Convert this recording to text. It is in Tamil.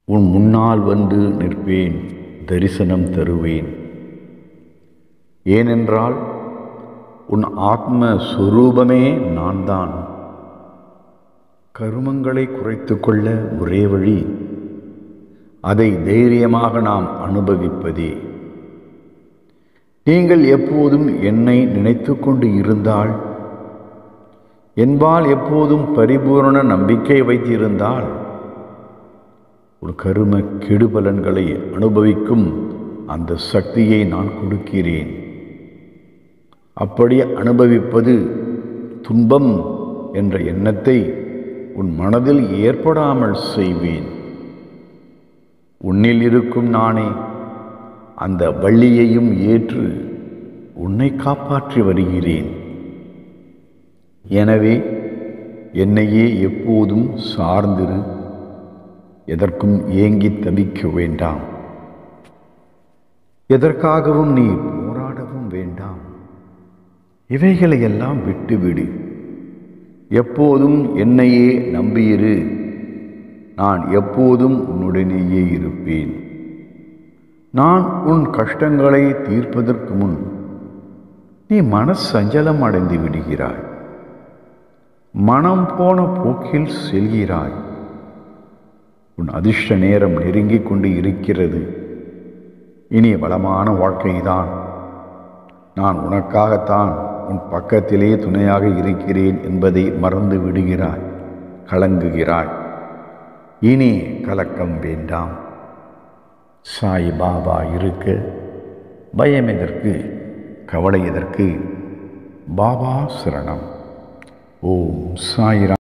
உன் முன்னால் வந்து நிற்பேன் தரிசனம் தருவேன் ஏனென்றால் உன் ஆத்ம சுரூபமே நான் தான் கருமங்களை குறைத்து கொள்ள ஒரே வழி அதை தைரியமாக நாம் அனுபவிப்பதே நீங்கள் எப்போதும் என்னை நினைத்து கொண்டு இருந்தால் என்பால் எப்போதும் பரிபூரண நம்பிக்கை வைத்திருந்தால் ஒரு கரும கெடுபலன்களை அனுபவிக்கும் அந்த சக்தியை நான் கொடுக்கிறேன் அப்படி அனுபவிப்பது துன்பம் என்ற எண்ணத்தை உன் மனதில் ஏற்படாமல் செய்வேன் உன்னில் இருக்கும் நானே அந்த வள்ளியையும் ஏற்று உன்னை காப்பாற்றி வருகிறேன் எனவே என்னையே எப்போதும் சார்ந்திரு எதற்கும் ஏங்கி தவிக்க வேண்டாம் எதற்காகவும் நீ போராடவும் வேண்டாம் இவைகளையெல்லாம் விட்டுவிடு எப்போதும் என்னையே நம்பியிரு நான் எப்போதும் உன்னுடனேயே இருப்பேன் நான் உன் கஷ்டங்களை தீர்ப்பதற்கு முன் நீ மனசஞ்சலம் அடைந்து விடுகிறாய் மனம் போன போக்கில் செல்கிறாய் உன் அதிர்ஷ்ட நேரம் நெருங்கிக் கொண்டு இருக்கிறது இனி வளமான வாழ்க்கைதான் நான் உனக்காகத்தான் உன் பக்கத்திலே துணையாக இருக்கிறேன் என்பதை மறந்து விடுகிறாய் கலங்குகிறாய் இனி கலக்கம் வேண்டாம் சாய் பாபா இருக்க பயம் எதற்கு கவலை எதற்கு பாபா சரணம் ஓம் சாய்ராம்